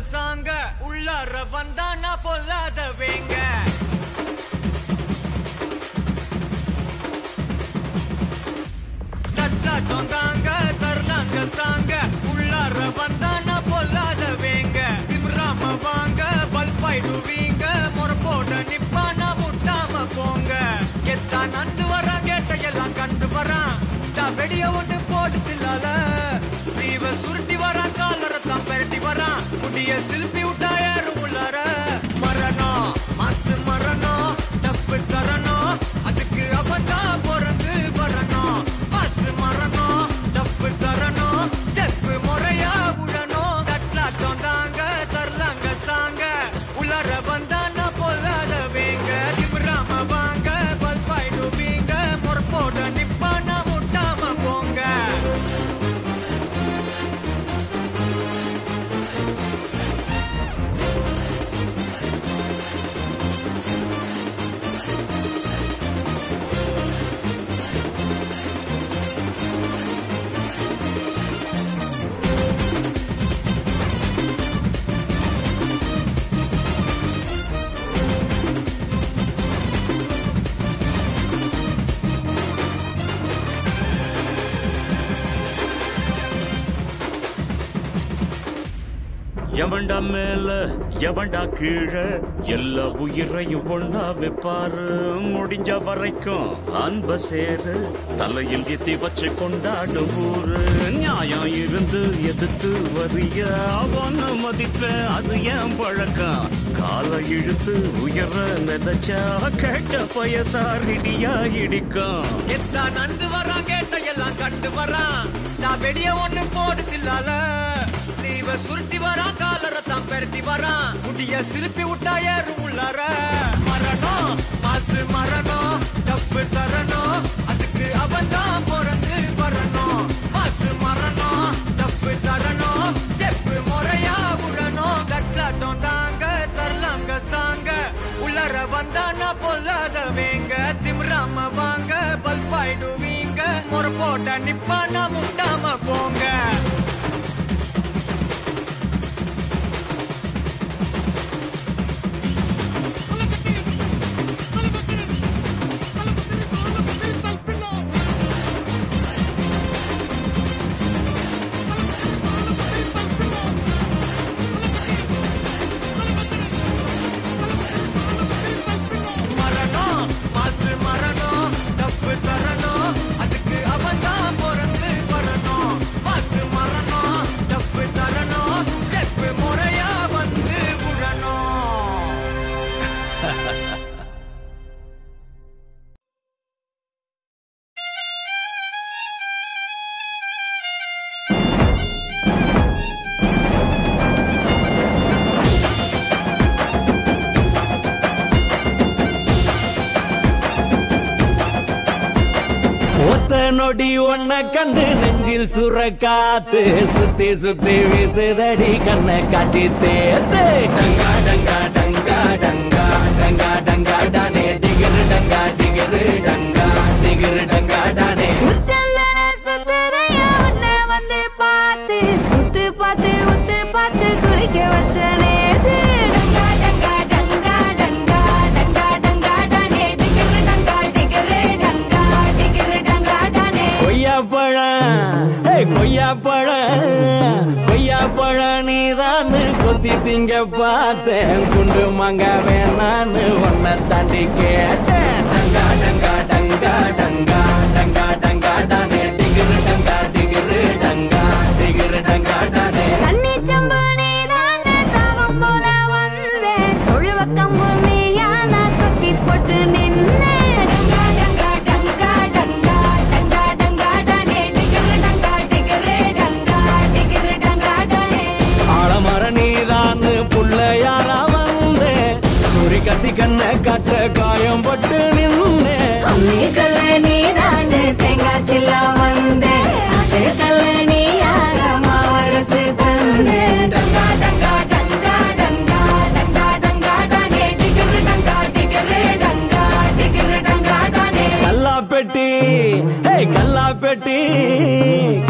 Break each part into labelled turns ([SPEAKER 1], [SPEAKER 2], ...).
[SPEAKER 1] சாங்க உள்ளார வந்தா நான் பொல்லாத வேங்க தட்டாட்டம் தாங்க தரலாங்க சாங்க உள்ளார வந்தா நான் பொல்லாத வேங்க திமிராம வாங்க பல்பாயிடுவீங்க முறப்போட நிப்பானா முட்டாம போங்க எத்தான் நந்து வரான் கேட்ட எல்லாம் கண்டு வரான் நான் வெடிய ஒண்ணு போட்டு தில்லால ஸ்லீவ சுருட்டி வரான் காலரை தான் பெரட்டி வரான் முடிய சில்பி விட்டா ஏறும் உள்ளார மரணம் மாசு மரணம் டஃப் தரணும் அதுக்கு அவன் தான் பிறந்து வரணும் மாசு மரணம் டஃப் தரணும் ஸ்டெப் முறையா விடணும் தட்லாட்டம் தாங்க தரலாங்க சாங்க உள்ளார வந்தா நான் பொல்லாத வேங்க திமிராம வாங்க பல்பாயிடுவீங்க முறப்போட நிப்பானா முட்டாம போங்க
[SPEAKER 2] எவன்டா மேல எவன்டா கீழே எல்லா உயிரையும் ஒண்ணா வைப்பாரு முடிஞ்ச வரைக்கும் அன்ப சேரு தலையில் எத்தி வச்சு கொண்டாடும் ஊரு நியாயம் இருந்து எதிர்த்து வரிய அவன மதிப்ப அது ஏன் பழக்கம் காலை இழுத்து உயர மிதச்சா கேட்ட பயசாரிடியா இடிக்கும்
[SPEAKER 1] எத்தான் நந்து வரான் கேட்ட எல்லாம் கண்டு வரான் நான் வெடிய ஒண்ணு போடுதில்லால ஸ்லீவ சுருட்டி வரான் காலரை தான் பெரட்டி வரான் முடிய சிலுப்பி விட்டா ஏறும் உள்ளார மரணம் மாசு மரணம் டஃப் தரணும் அதுக்கு அவன் தான் பிறந்து வரணும் மாசு மரணம் டஃப் தரணும் ஸ்டெப் முறையா விடணும் தட்லாட்டம் தாங்க தரலாங்க சாங்க உள்ளர வந்தா நான் பொல்லாத வேங்க திமிராம வாங்க பல்பாயிடுவீங்க முறை போட்ட நிப்பானா முட்டாம போங்க மரணம் மாசு மரணம் டஃப் தரணும் அதுக்கு அவன் தான் பிறந்து வரணும் மாசு மரணம் டஃப் தரணும் ஸ்டெப் முறையா வந்து விடணும்
[SPEAKER 3] ஒத்த நொடி ஒன்ன கண்டு நெஞ்சில் சுர காத்து சுத்தி சுத்தி வீசுதடி கண்ணை காட்டி தேத்து டங்கா டங்கா டங்கா டங்கா டங்கா டங்கா டானே டிகிரு டங்கா டிகிரு டங்கா டிகிரு டங்கா டானே
[SPEAKER 4] உச்சந்தல சுந்தரையா உன்னை வந்து பார்த்து உத்து பார்த்து உத்து பார்த்து குளிக்க வச்ச நேத்து டங்கா டங்கா டங்கா டங்கா டங்கா டங்கா டானே டிகிரு டங்கா டிகிரு டங்கா டிகிரு டங்கா டானே
[SPEAKER 3] கொய்யா பழம் ஹே கொய்யா பழம் கொய்யா பழம் நீதான் கொத்தி திங்க பார்த்தேன் குண்டு மங்க வேணான்னு உன்னை தாண்டி கேட்டேன் டங்கா டங்கா டங்கா டங்கா டங்கா டங்கா டானே டிகிரு டங்கா டிகிரு டங்கா டிகிரு டங்கா டானே
[SPEAKER 4] கண்ணி சம்பு நீதானே தாகம் போல வந்தேன் தொழுவ கம்பு நீயா நான் தொக்கி போட்டு நின்னேன் டங்கா டங்கா டங்கா டங்கா டங்கா டங்கா டானே டிகிரு டங்கா டிகிரு டங்கா டிகிரு டங்கா டானே
[SPEAKER 3] ஆலமர நீதான் புள்ளையாரா வந்தேன் சுரி கத்தி கண்ணை கட்ட காயம் பட்டு நின்னேன்
[SPEAKER 4] அம்மி கல்ல நீதானே தேங்காய் சில்லா வந்தேன் அது கல்ல நீ யார மாவரைச்சு தந்தேன் டங்கா டங்கா டங்கா டங்கா டங்கா டங்கா டானே டிகிரு டங்கா டிகிரு டங்கா டிகிரு டங்கா டானே
[SPEAKER 3] கல்லா பெட்டி ஹே கல்லா பெட்டி கல்லா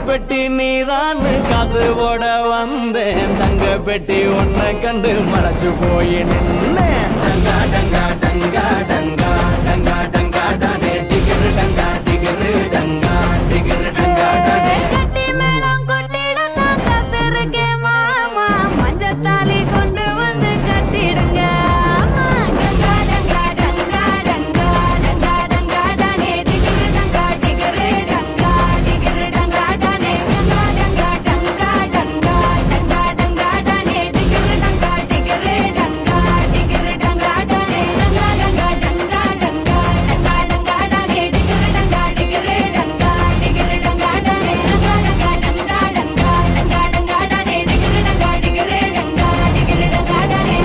[SPEAKER 3] பெட்டி நீதான் காசு போட வந்தேன் தங்க பெட்டி உன்னை கண்டு மறைச்சு போய் நின்னேன் டங்கா டங்கா டங்கா டங்கா டங்கா டங்கா டானே டிகிரு டங்கா டிகிரு டங்கா டிகிரு டங்கா டானே
[SPEAKER 4] கட்டி மேளம் கொட்டிட நான் காத்திருக்கேன் மாமா மஞ்சத்தாலி கொண்டு வந்து கட்டிடுங்க ஆமா. டங்கா, டங்கா, டங்கா, டங்கா, டங்கா, டங்கா, டானே. டிகிரு டங்கா, டிகிரு டங்கா, டிகிரு டங்கா, டானே. டங்கா, டங்கா, டங்கா, டங்கா, டங்கா, டங்கா, டானே. டிகிரு டங்கா, டிகிரு டங்கா, டிகிரு டங்கா, டானே. டங்கா, டங்கா, டங்கா, டங்கா, டங்கா, டங்கா, டானே. டிகிரு டங்கா, டிகிரு டங்கா, டிகிரு டங்கா, டானே. டங்கா, டங்கா, டங்கா, டங்கா, டங்கா, டங்கா, டானே. டிகிரு டங்கா, டிகிரு டங்கா, டிகிரு டங்கா, டானே.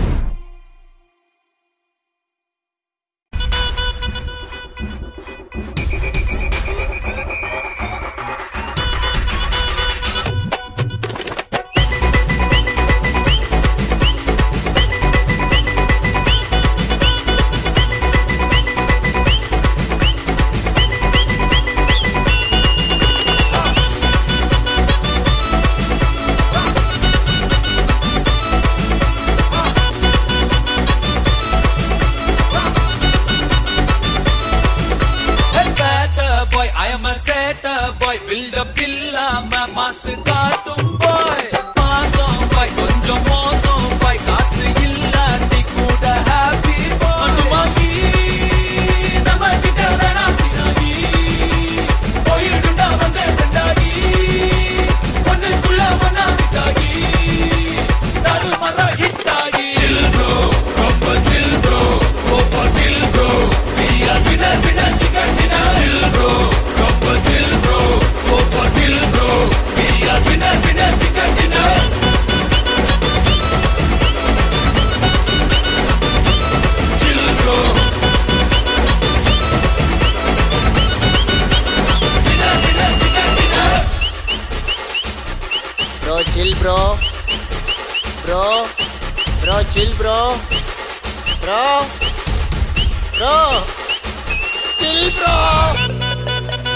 [SPEAKER 5] Hey, better boy, I am a setter boy. Build up இல்லாம மாசு காட்டும் boy. மாசம் boy, கொஞ்சம் மோசம் boy. காசு இல்லாட்டி கூட happy boy. அனுமாகி, நம்ம கிட்ட வேணாம் சினாகி. போயிடுண்டா வந்தே ரெண்டாகி. ஒண்ணுக்குள்ள ஒண்ணா விட்டாகி. தாறுமாறா hit ஆகி. Chill bro, ரொம்ப chill bro. Go for kill bro. We are winner, winner, chicken dinner. Chill bro, ரொம்ப chill bro. Go for kill bro. We are winner, winner, chicken dinner. Chill bro. Winner, winner, chicken dinner.
[SPEAKER 6] Bro, chill, bro. Bro, bro, chill, bro. Bro, bro, chill, bro.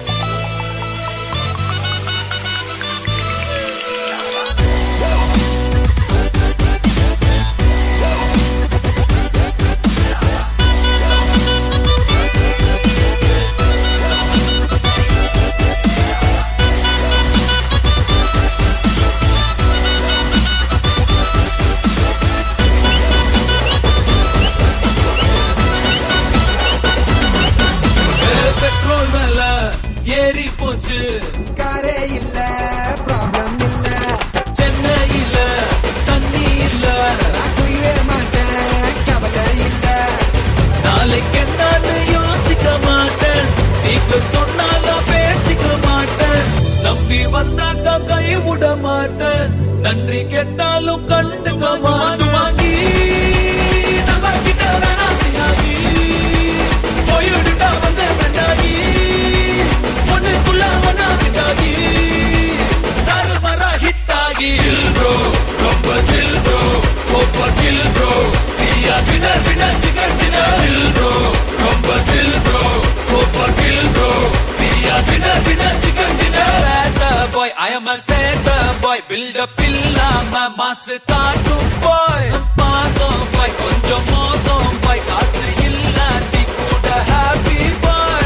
[SPEAKER 5] Petrol மேல ஏறி போச்சு
[SPEAKER 7] காரே இல்ல problem இல்ல
[SPEAKER 5] சென்னையில தண்ணி இல்ல
[SPEAKER 7] நான் குடிவே மாட்டேன் கவலை இல்ல
[SPEAKER 5] நாளைக்கு என்னன்னு யோசிக்க மாட்டேன் சீக்கிரம் சொன்னாலும் பேசிக்க மாட்டேன் நம்பி வந்தாக்கா கை விட மாட்டேன் நன்றி கேட்டாலும் கண்டுக்க மாட்டேன் வாங்கி நம்ம கிட்ட வேணாம் சினாகி போயிடுடா வந்து ஃப்ரெண்டாகி ஒண்ணுக்குள்ள ஒண்ணா ஃபிட்டாகி தாறுமாறா ஹிட் ஆகி chill bro ரொம்ப chill bro go for kill bro we are winner winner chicken dinner chill bro ரொம்ப chill bro go for kill bro we are winner winner chicken dinner better boy I am a setter boy build up இல்லாம மாசு காட்டும் boy மாசம் boy கொஞ்சம் மோசம் boy காசு இல்லாட்டி கூட happy boy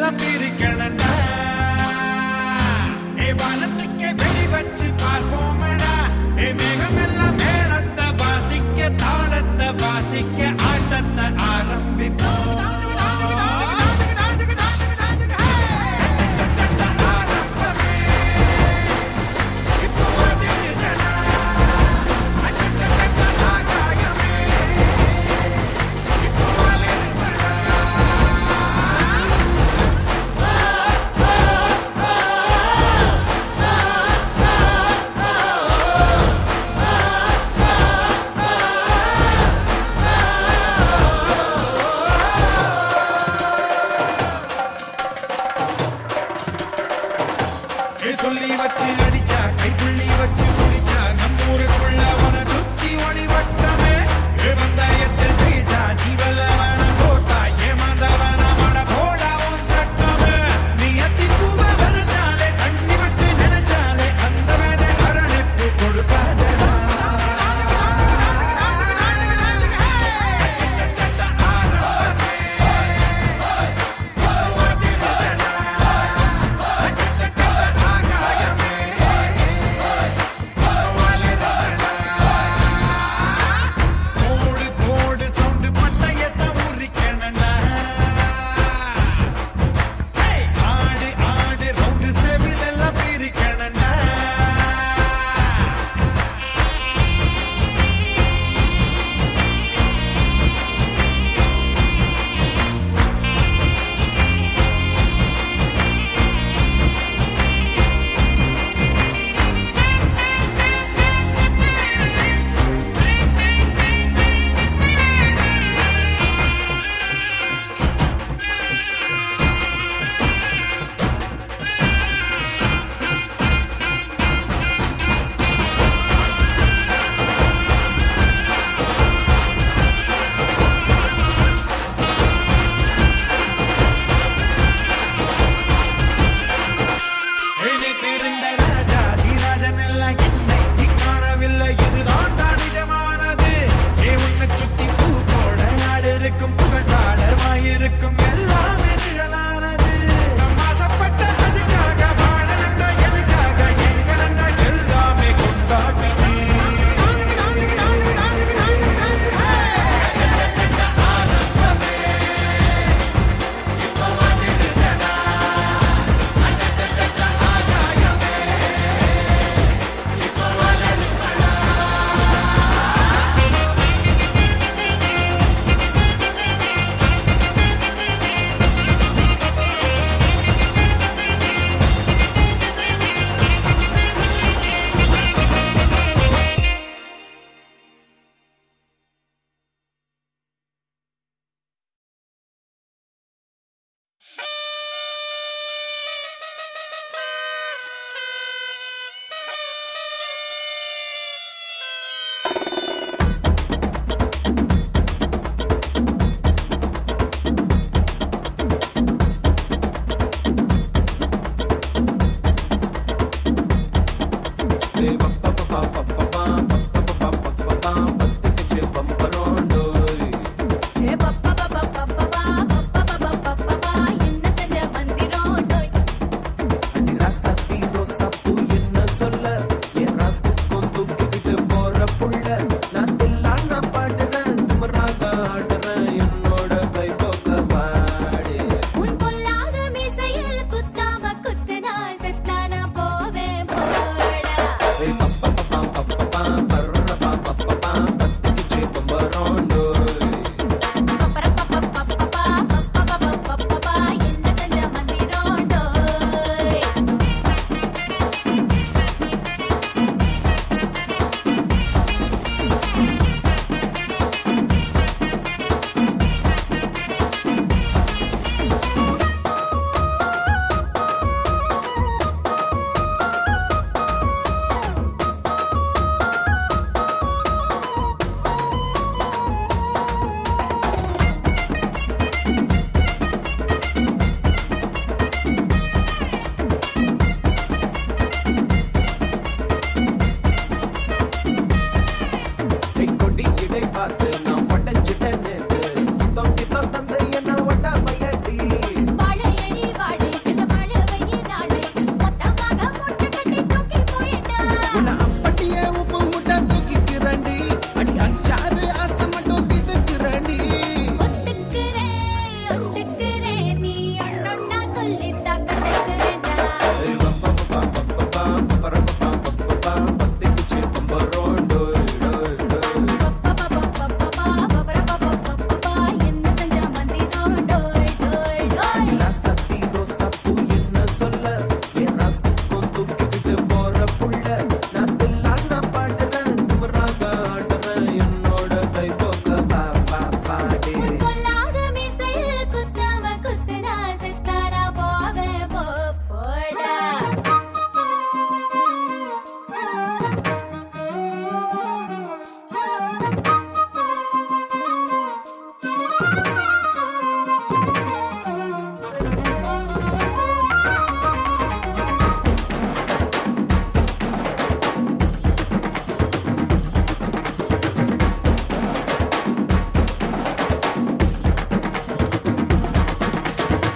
[SPEAKER 1] எல்லாம் பிரிக்கணும்டா ஏ வானத்துக்கே வெடி வச்சு பார்ப்போமடா ஏ மேகம் எல்லாம் மேளத்தை வாசிக்க தாளத்தை வாசிக்க ஆட்டத்தை ஆரம்பிப்போம்
[SPEAKER 8] ஆ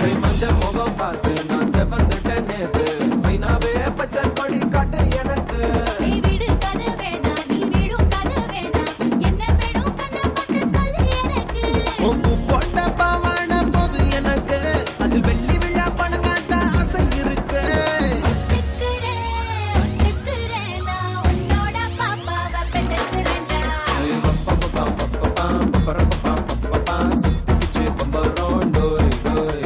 [SPEAKER 3] கை மஞ்ச முகம் பார்த்து நான் செவந்துட்டேன் நேத்து மைனாவே பச்சை கொடி காட்டு எனக்கு
[SPEAKER 4] நீ விடு கதை வேண்டாம் நீ விடும் கதை வேண்டாம் என்ன வேணும் கண்ணை பார்த்து சொல்லு எனக்கு
[SPEAKER 3] உப்பு போட்ட பாவாடை போது எனக்கு அதில் வெள்ளி விழா பணம் காட்ட ஆசை இருக்கு
[SPEAKER 4] ஒத்துக்கிறேன் ஒத்துக்கிறேன் நான் உன்னோட பாப்பாவை பெற்றுக்கிறேன்டா
[SPEAKER 3] சுத்திச்சு பம்பரம் டோய் டோய்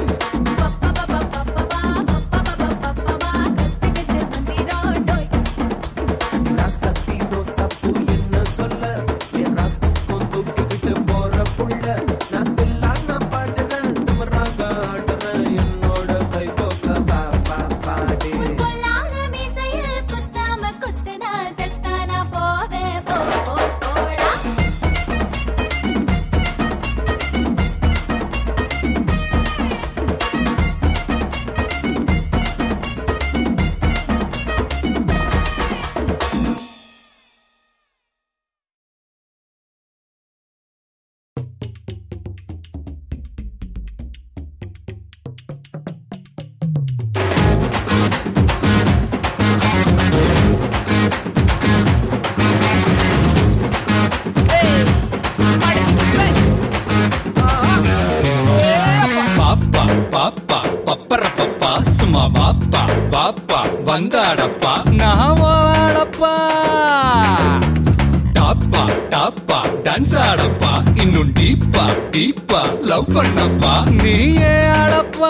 [SPEAKER 3] ராசத்தி ரோசாப்பூ என்ன சொல்ல என் ராத்துக்கும் தூக்கிக்கிட்டு போற புள்ள நான் தில்லான பாடுறேன் திமிராக ஆடுறேன் என்னோட கை போக்க வா வா வாடி
[SPEAKER 5] பாப்பா பாப்பா பப்பர பப்பா சும்மா வாப்பா வாப்பா வந்தாடப்பா நான் வாடப்பா டாப்பா டாப்பா டான்ஸ் ஆடப்பா இன்னும் டீப்பா டீப்பா லவ் பண்ணப்பா நீயே ஆடப்பா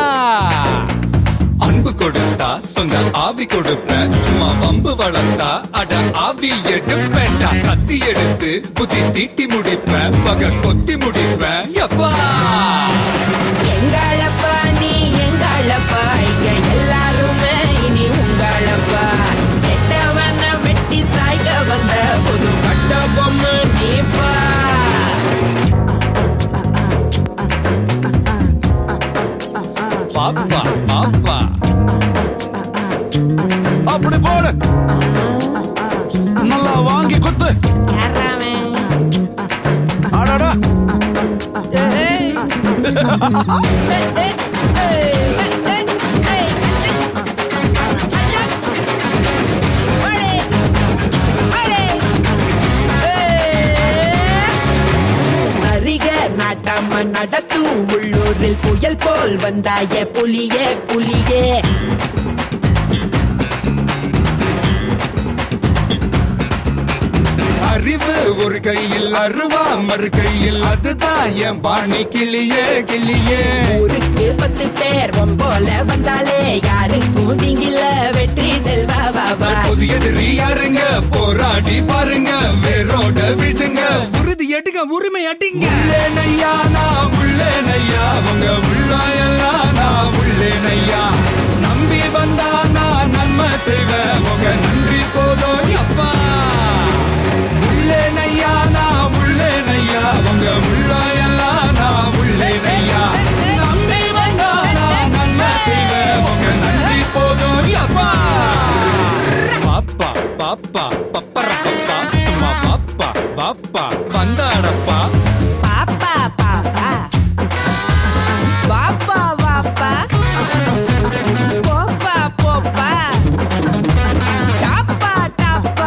[SPEAKER 5] அன்பு கொடுத்தா சொந்த ஆவி கொடுப்பேன் சும்மா வம்பு வளர்த்தா அட ஆவி எடுப்பேன்டா கத்தி எடுத்து புத்தி தீட்டி முடிப்பேன் பக கொத்தி முடிப்பேன் எப்பா
[SPEAKER 8] எங்களப்பா நீ எங்களப்பா இங்க எல்லாருமே இனி உங்களப்பா கெட்டவன வெட்டி சாய்க்க வந்த புது கட்ட பொம்மை நீப்பா
[SPEAKER 5] பாப்பா பாப்பா
[SPEAKER 2] அப்படி போடு நல்லா வாங்கி குத்து அடடா
[SPEAKER 8] அறிக நாட்டாம நடத்தும் உள்ளூரில் புயல் போல் வந்தாய புலியே புலியே
[SPEAKER 5] அறிவு ஒரு கையில் அருவா மறு கையில் அதுதான் என் பாணி கிளியே கிளியே
[SPEAKER 8] ஊருக்கு பத்து பேர் போல வந்தாலே யாருக்கும் திங்கில வெற்றி செல்வா வாவா
[SPEAKER 5] புதிய எதிரி யாருங்க போராடி பாருங்க வேரோட வீழ்த்துங்க உறுதி எடுங்க உரிமை அடிங்க உள்ளேனையா நான் உள்ளேனையா உங்க உள்ளாயெல்லாம் நான் உள்ளேனையா நம்பி வந்தா நான் நன்மை செய்வேன் உங்க நன்றி போதும் அப்பா உள்ளேனையா நான் உள்ளேனையா உங்க உள்ளாயெல்லாம் நான் உள்ளேனையா நம்பி வந்தா நான் நன்மை செய்வேன் உங்க நன்றி போதும் அப்பா பாப்பா பாப்பா பப்பர பப்பா சும்மா பாப்பா பாப்பா வந்தாடப்பா
[SPEAKER 8] பாப்பா பாப்பா வாப்பா வாப்பா போப்பா போப்பா டாப்பா டாப்பா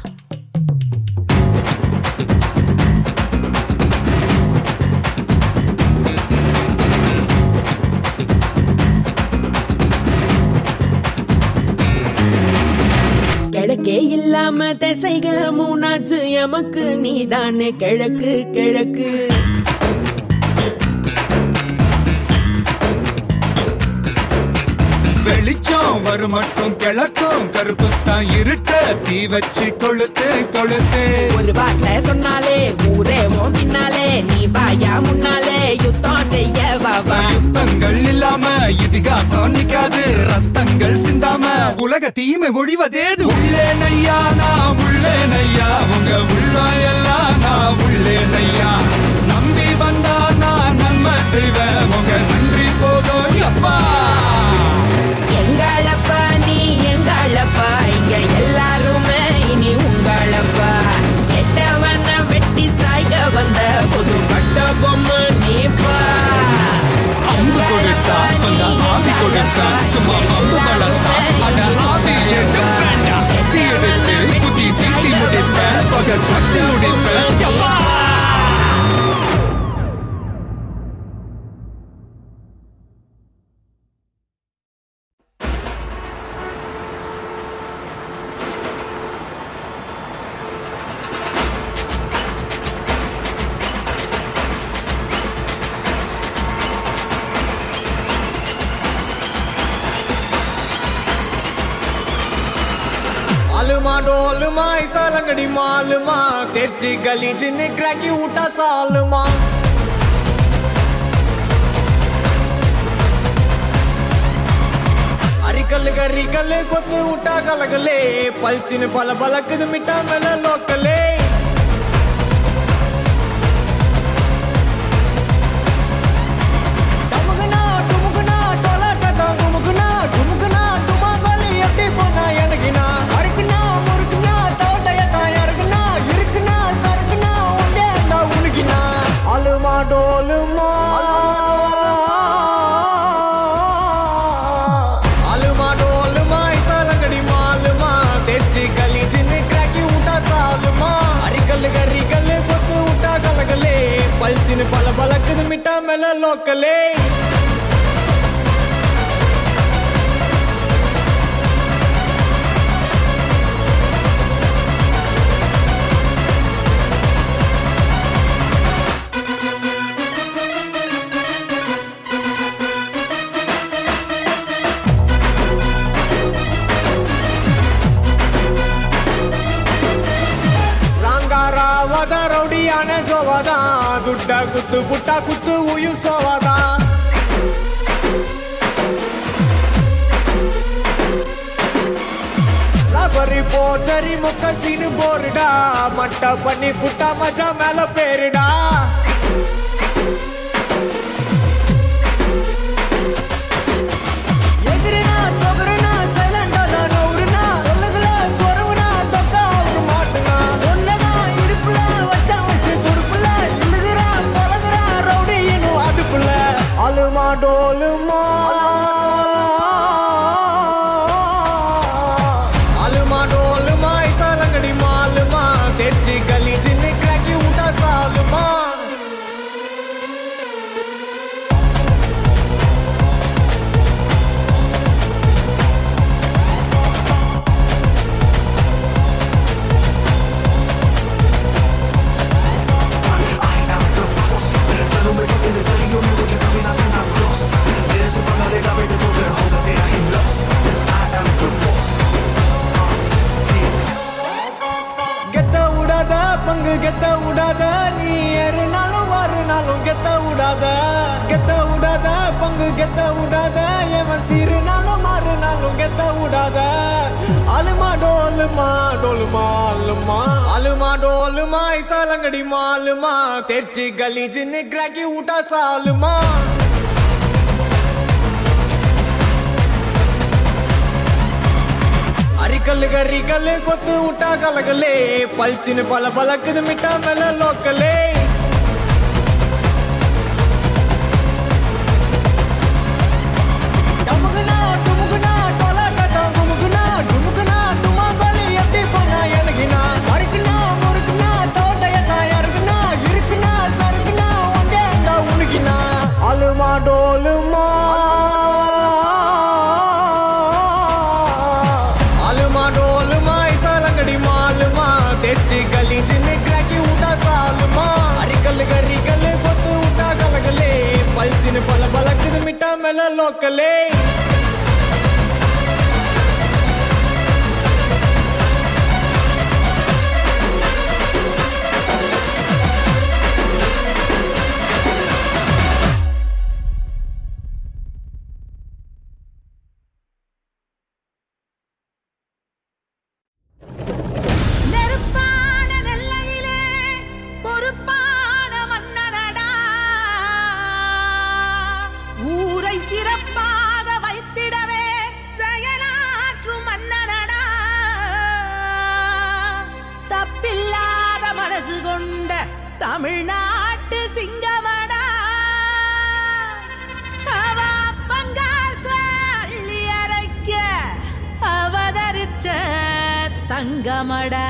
[SPEAKER 8] கிழக்கே இல்லாம திசைக மூணாச்சு எமக்கு நீதானே கிழக்கு கிழக்கு
[SPEAKER 5] வெளிச்சம் வரும் மட்டும் கிழக்கும் கருப்புத்தான் இருட்ட தீ வச்சு கொளுத்து கொளுத்து
[SPEAKER 8] ஒரு வார்த்தை சொன்னாலே ஊரே பின்னாலே நீ பாயா முன்னாலே யுத்தம் செய்ய வாவா
[SPEAKER 5] யுத்தங்கள் இல்லாம இதிகாசம் நிக்காது ரத்தங்கள் சிந்தாம உலக தீமை ஒழிவதேது உள்ளே நையா நான் உள்ளே நையா உங்க உள்ளாயெல்லாம் நான் உள்ளே நையா நம்பி வந்தா நான் நன்மை செய்வேன் உங்க நன்றி போதும் அப்பா
[SPEAKER 8] எங்களப்பா நீ எங்களப்பா இங்க எல்லாருமே இனி உங்களப்பா கெட்டவன வெட்டி சாய்க்க வந்த புது கட்ட பொம்மை நீப்பா
[SPEAKER 5] அம்பு கொடுத்தா
[SPEAKER 9] வளர்த்த சும்மா அம்பு வளர்த்த அட ஆவி எடுப்பேன்டா தீ எடுத்து குத்தி சீட்டி முடிப்பேன் பகல் பத்து முடிப்பேன் யப்பா
[SPEAKER 1] आलमा डोलमा ऐसा लंगड़ी मालमा तेची गली जिन्ने क्रैकी उठा सालमा అరికల్ గరికల్ కొత్త ఉట్టా కలగలే పల్చిన పల బలకదు మిఠా మెల లోకలే டமுகுனா, டுமுகுனா, டொலாட்டடா, குமுகுனா, டுமுகுனா, டுமாங்கோலி எப்படி போனா எனக்குனா? அறுக்குனா, முறுக்குனா, தோட்டையத்தா இறக்குனா, இருக்குனா, சறுக்குனா, உண்டே அந்த உனக்குனா. அலுமா, டோலுமா. அலுமா, டோலுமா, இசாலங்கடி மாலுமா, தெச்சி கலிஜின்னு கிராக்கி விட்டா சாலுமா. அரிக்கல்லு கரிக்கல்லு கொத்து விட்டா கலகலே பல்ச்சின்னு பல பலக்குது மிட்டா மேல லோக்கலே ರಂಗಾರಾವದ ರೌಡಿಯಾನೆ ಜೋವದ ದುಡ್ಡ ಕುತ್ತು ಪುಟ್ಟ ಕುತ್ತು ಉಯಿಸೋವದ ரபரி போச்சரி முக்க சீனு போருடா மட்ட பண்ணி புட்டா மஜா மேல பேருடா எதிரினா தொகுருனா சைலண்டா தான் நவுருனா சொல்லுகள சொரவுனா தொக்கா அவரு மாட்டுனா ஒன்னதா இடுப்புல வச்சா வச்சு துடுப்புல இழுகுறா பழகுறா ரவுடி இன்னும் அதுக்குள்ள அலுமா டோலுமா அலுமா டோலுமா இசாலங்கடி மாலுமா தெச்சி கலி சின்ன கிராக்கி விட்டா சாலுமா கெத்த விடாத பங்கு கெத்த விடாத நீ ஏறுனாலும் வாருனாலும் கெத்த விடாத கெத்த விடாத பங்கு கெத்த விடாத எவன் சீருனாலும் மாறுனாலும் கெத்த விடாத அலுமா டோலுமா டோலுமா அலுமா அலுமா டோலுமா இசாலங்கடி மாலுமா தெச்சி கலீஜின்னு கிராக்கி விட்டா சாலுமா అరికల్లు గరికల్లు కొత్తు ఉట్టా కలగలే పల్చిన పల పలకదు మిఠా మెల లోకలే டமுகுனா, டுமுகுனா, டொலாட்டடா, குமுகுனா, டுமுகுனா, டுமாங்கோலி எப்படி போனா எனக்குனா? அறுக்குனா, முறுக்குனா, தோட்டையத்தா இறக்குனா, இருக்குனா, சறுக்குனா, உண்டே அந்த உனக்குனா. அலுமா டோலுமா அலுமா டோலுமா இசாலங்கடி மாலுமா தெச்சி கலி சின்ன கிராக்கி விட்டா சாலுமா அரிக்கல்லு கரிக்கல்லு கொத்து விட்டா கலகலே பல்ச்சின்னு பல பலக்குது மிட்டா மேல லோக்கலே
[SPEAKER 4] நெருப்பான நெல்லையிலே பொறுப்பான மன்னனடா ஊரை சிறப்பாக வைத்திடவே செயலாற்றும் மன்னனடா தப்பில்லாத மனசு கொண்ட தமிழ்நாட்டு சிங்கமடா அவ பங்காச தங்கமடா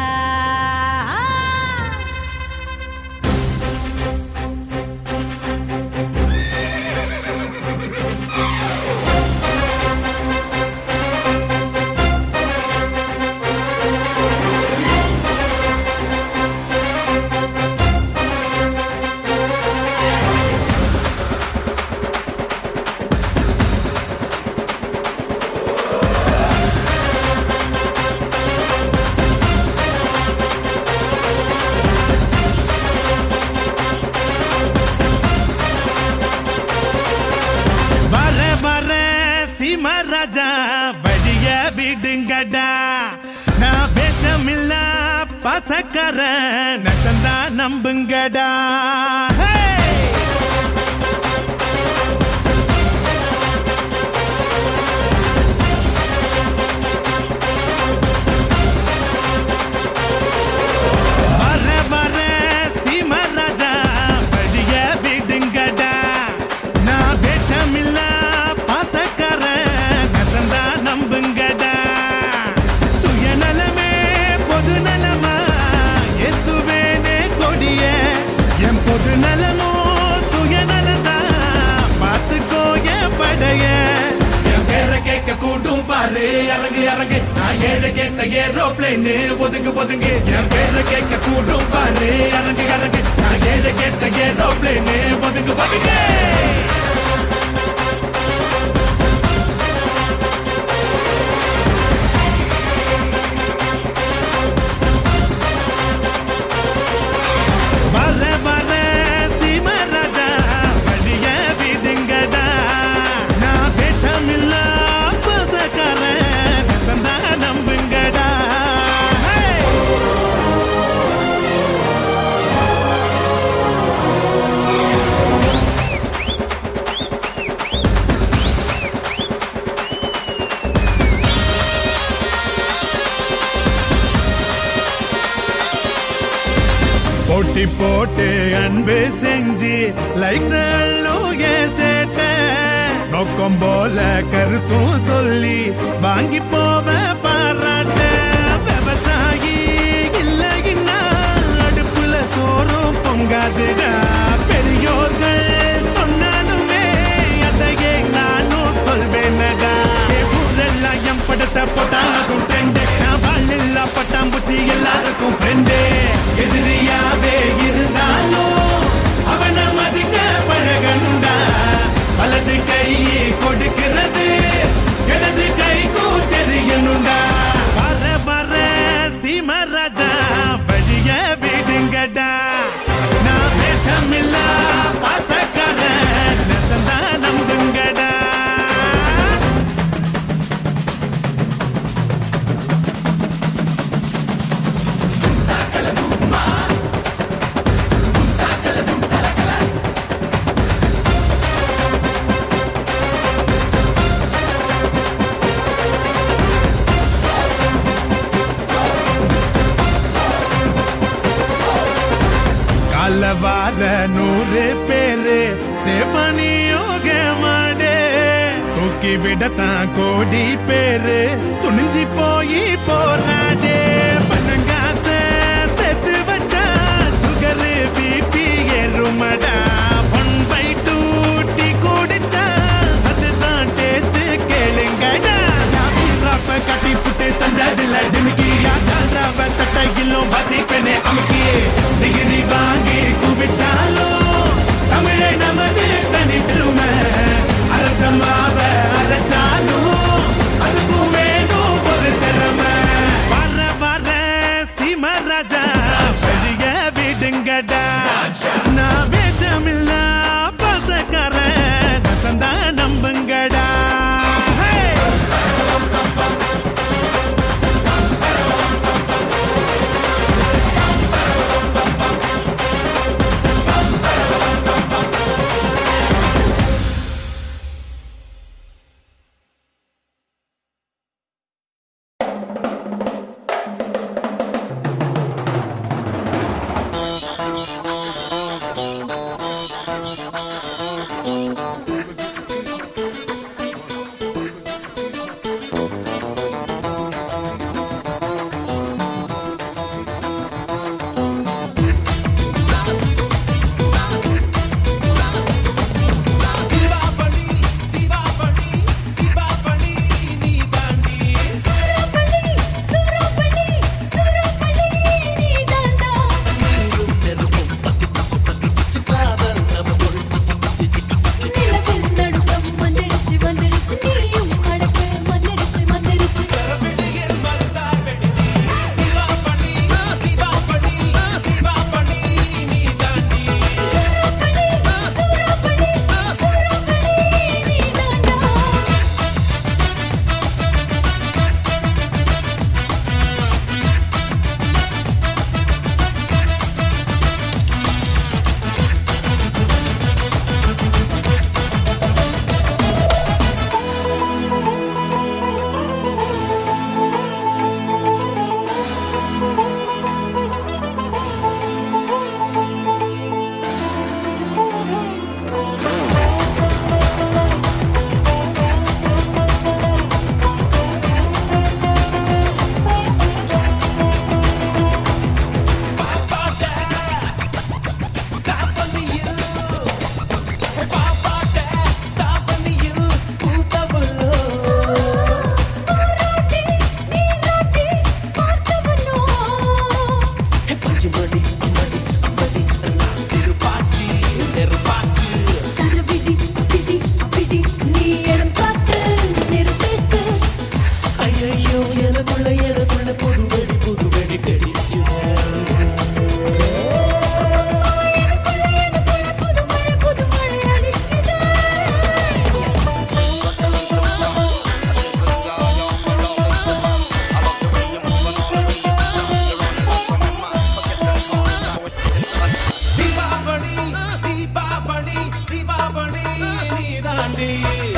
[SPEAKER 10] வர வர சீமராஜா வழிய விடுங்கடா நான் பேசமில்ல பசக்கர நசந்தா நம்புங்கடா ஹே! வர வர சீமராஜா வழிய விடுங்கடா நான் வேஷமில்ல பாசக்கார நசந்தா நம்புங்கடா சுயநலமே பொது நலமா எத்துவேனே கொடிய என் பொது நலமோ சுயநலதா பார்த்துக்கோ என் படைய என் பேரை கேட்க கூட்டும் பாரு இறங்கு இறங்கு நான் ஏழை கேட்ட ஏரோப்ளேனு ஒதுங்கு ஒதுங்கு என் பேரை கேட்க கூட்டும் பாரு இறங்கு இறங்கு நான் ஏழை கேட்ட ஏரோப்ளேனு ஒதுங்கு ஒதுங்கு வர வர சீமராஜா வழிய விடுங்கடா நான் பேசமில்ல பசக்கார நசந்தா நம்புங்கடா ஹே! போட்டி போட்டு அன்பு செஞ்சு லைக்ஸ் சேட்ட நோக்கம் போல கருத்தும் சொல்லி வாங்கி போவ பாராட்ட விவசாயி இல்லைன்னா அடுப்புல சோறும் பொங்காதுடா பெரியோர்கள் சொன்னாலுமே அதையே நானும் சொல்வேனடா என் ஊரெல்லாம் என் படத்தை போட்டாலும் ட்ரெண்டு நான் வாழ்ல பட்டாம்பூச்சி எல்லாருக்கும் ஃப்ரெண்டு எதிரியாவே இருந்தாலும் அவனை மதிக்க பழகணுண்டா வலது கை கொடுக்கிறது இடது கைக்கும் தெரியணுண்டா வர வர சீமராஜா வழிய விடுங்கடா நான் பேசமில்ல பாசக்கார நெசந்தா நம்புங்கடா கால வார நூறு பேரு சேஃபனியோக மாடே தூக்கி விடத்தான் கோடி பேரு துணிஞ்சு போய் போராடே பணங்காச சேர்த்து வச்சா சுகரு பிபி ஏறுமடா ஒன் பை டூ டீ குடிச்சா அதுதான் டேஸ்ட் கேளுங்கடா நான் வீராப்ப கட்டி புட்டு தந்ததில்ல டிமிக்கி யாச்சால்ராவ தட்டையிலும் வசிப்பேனே அமுக்கி டிகிரி வாங்கி குவிச்சாலும் தமிழை நமது தனி பெருமை அரைச்சமாவ அரைச்சாலும் அதுக்கும் வேணும் ஒரு திறமை வர வர சீமராஜா வெளிய விடுங்கடா நான் வேஷமில்ல
[SPEAKER 5] தாண்டி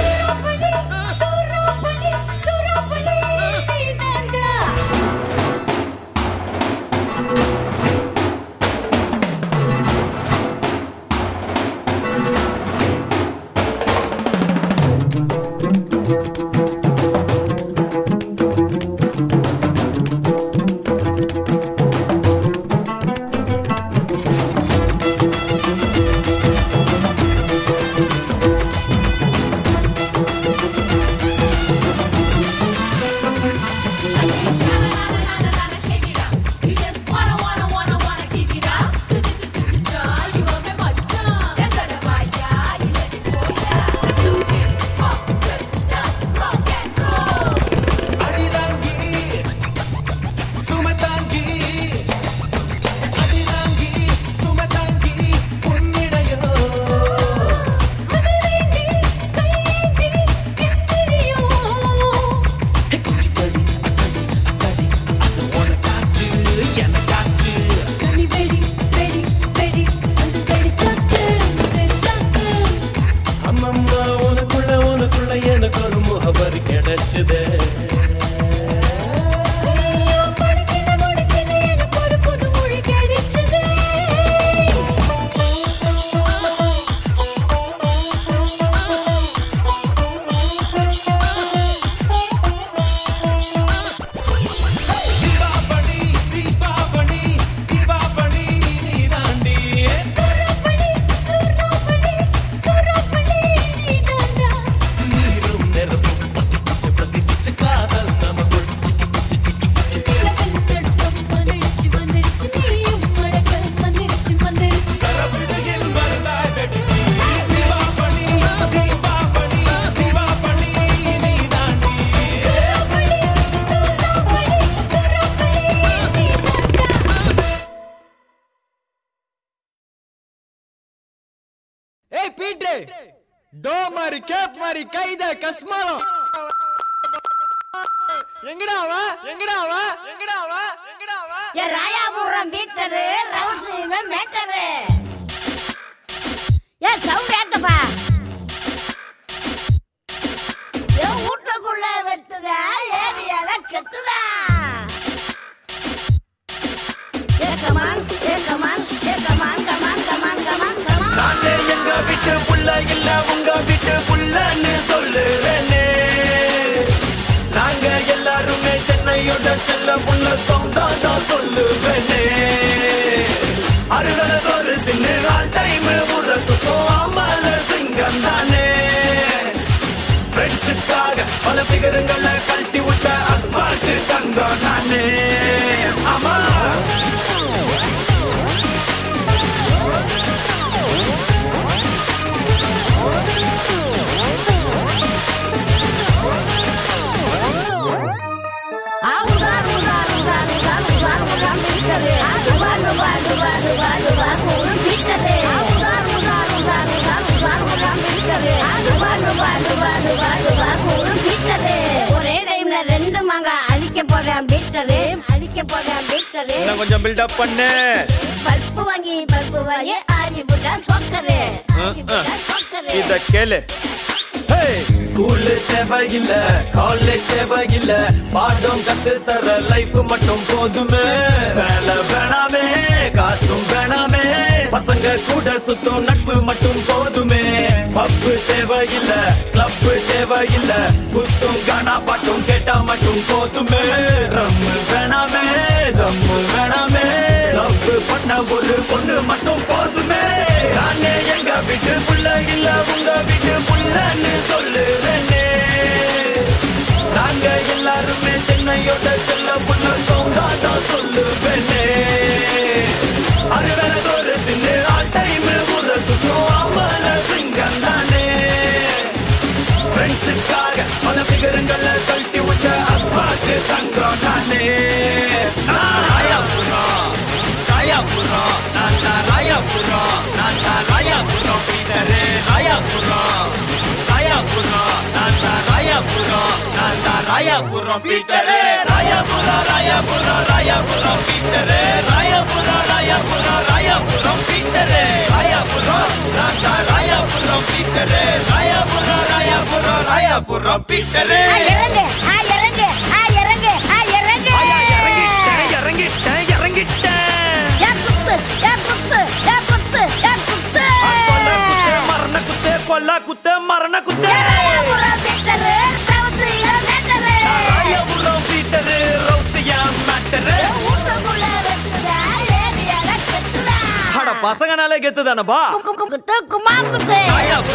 [SPEAKER 5] அடிதாங்கி சுமதாங்கி அடிதாங்கி சுமதாங்கி உன்னிடையோ குச்சிக்கடி அக்கடி அக்கடி அது உனக்காச்சு எனக்காச்சு அம்மம்மா உனக்குள்ள உனக்குள்ள எனக்கு ஒரு முகவரி கிடைச்சதே தீபாவளி தீபாவளி தீபாவளி நீ தாண்டி நீரும் நெருப்பும் பத்தி பிச்சு பிரதி பிச்சு காதல் நமக்குள் சிக்கி பிச்சு சிக்கி பிச்சு சரவிடையில் வந்தாய் வெடிச்சு தீபாவளி தீபாவளி தீபாவளி நீ தாண்டி
[SPEAKER 1] ஏய் பீட்ரு டோ மாதிரி கேப் மாதிரி கைத கஸ்மாலம் எங்கடா அவ எங்கடா அவ எங்கடா அவ எங்கடா அவ
[SPEAKER 11] ராயாபுரம் பீட்டரு ரவுண்ட்ஸ் இவன் மேட்டரு ஏ சவுண்ட் ஏத்தப்பா என் வீட்டுக்குள்ள வெத்துதா ஏரியால கெத்துதா ஏ கமான் ஏ கமான் ஏ come on come on come on come on come on
[SPEAKER 5] நானே எங்க வீட்டு புள்ள இல்ல உங்க வீட்டு புள்ளன்னு சொல்லுவேனே நாங்க எல்லாருமே சென்னையோட செல்ல புள்ள சவுண்டா தான் சொல்லுவேனே அறுவடை சோறு தின்னு ஆல் டைம் ஊற சுத்தம் ஆமால சிங்கம் தானே ஃப்ரெண்ட்ஸுக்காக பல பிகரங்களை கழட்டி விட்ட அஸ்பால்ட்டு தங்கம் நானே ஆமா
[SPEAKER 11] ஆவுதா ருதா ருதா ருதா ருதா ருதா பீட்டரு ஆடுவா டுவா டுவா டுவா டுவா கூறு பீட்டரு ஆவுதா ருதா ருதா ருதா ருதா ருதா பீட்டரு ஆடுவா டுவா டுவா டுவா டுவா கூறு பீட்டரு ஒரே டைம்ல ரெண்டு மங்க அழிக்க போறேன் பீட்டரு அழிக்க போறேன் பீட்டரு
[SPEAKER 1] இன்னும் கொஞ்சம் பில்டப் பண்ணு
[SPEAKER 11] பல்பு வாங்கி பல்பு வாங்கி ஆடி புட்டா சொக்கரு ஆடி புட்டா சொக்கரு
[SPEAKER 1] இத கேளு
[SPEAKER 5] ஸ்கூல் தேவையில்ல காலேஜ் தேவையில்ல பாடம் கத்து தர லைஃப் மட்டும் போதுமே வேலை வேணாமே காசும் வேணாமே பசங்க கூட சுத்தும் நட்பு மட்டும் போதுமே பப்பு தேவையில்ல கிளப் தேவையில்ல குத்தும் கானா பாட்டும் கேட்டா மட்டும் போதுமே ரம்மு வேணாமே தம்மு வேணாமே லவ் பண்ண ஒரு பொண்ணு மட்டும் போதுமே நானே எங்க வீட்டு புள்ள இல்ல உங்க வீட்டு புள்ளன்னு சொல்லுறேனே நாங்க எல்லாருமே சென்னையோட செல்ல புள்ள சவுண்டா தான் சொல்லுவேனே அறுவரை சோறு தின்னு ஆல் டைம் ஊற சுத்தம் ஆமல சிங்கம் தானே ஃப்ரெண்ட்ஸுக்காக பல பிகரங்களை கழட்டி விட்ட அப்பாக்கு தங்கம் நானே நான் ராயாபுரம் ராயாபுரம் நான் தான் ராயாபுரம் நான் தான் ராயாபுரம் பீட்டரே ராயாபுரம் ராயாபுரம் நான் தான் ராயாபுரம் நான் தான் ராயாபுரம் பீட்டரே ராயாபுரம் ராயாபுரம் ராயாபுரம் ராயாபுரம் பீட்டரு ராயாபுரம் ராயாபுரம் ராயாபுரம் பீட்டரு ராயாபுரம் ராஜா ராயாபுரம் பீட்டரு ராயாபுரம் ராயாபுரம் ராயாபுரம் பீட்டரு
[SPEAKER 11] இறங்கு ஆ இறங்கு ஆ இறங்கு ஆ இறங்கு
[SPEAKER 1] இறங்கிட்டேன் இறங்கிட்டேன்
[SPEAKER 11] யா குத்து யா குத்து யா குத்து யா குத்து
[SPEAKER 1] கொல்ல குத்து மரண குத்து கொல்ல குத்து மரண குத்து
[SPEAKER 11] ராயாபுரம் பீட்டரு ரவுசியா மேட்டரு
[SPEAKER 1] ராயபுரம் பீட்டரு ரவுசியா மேட்டரு
[SPEAKER 11] ஊட்டக்குள்ள வெச்சுதா ஏரியால கெத்துதா
[SPEAKER 1] அட பசங்கனாலே கெத்து தானப்பா
[SPEAKER 11] குத்து குமா குத்து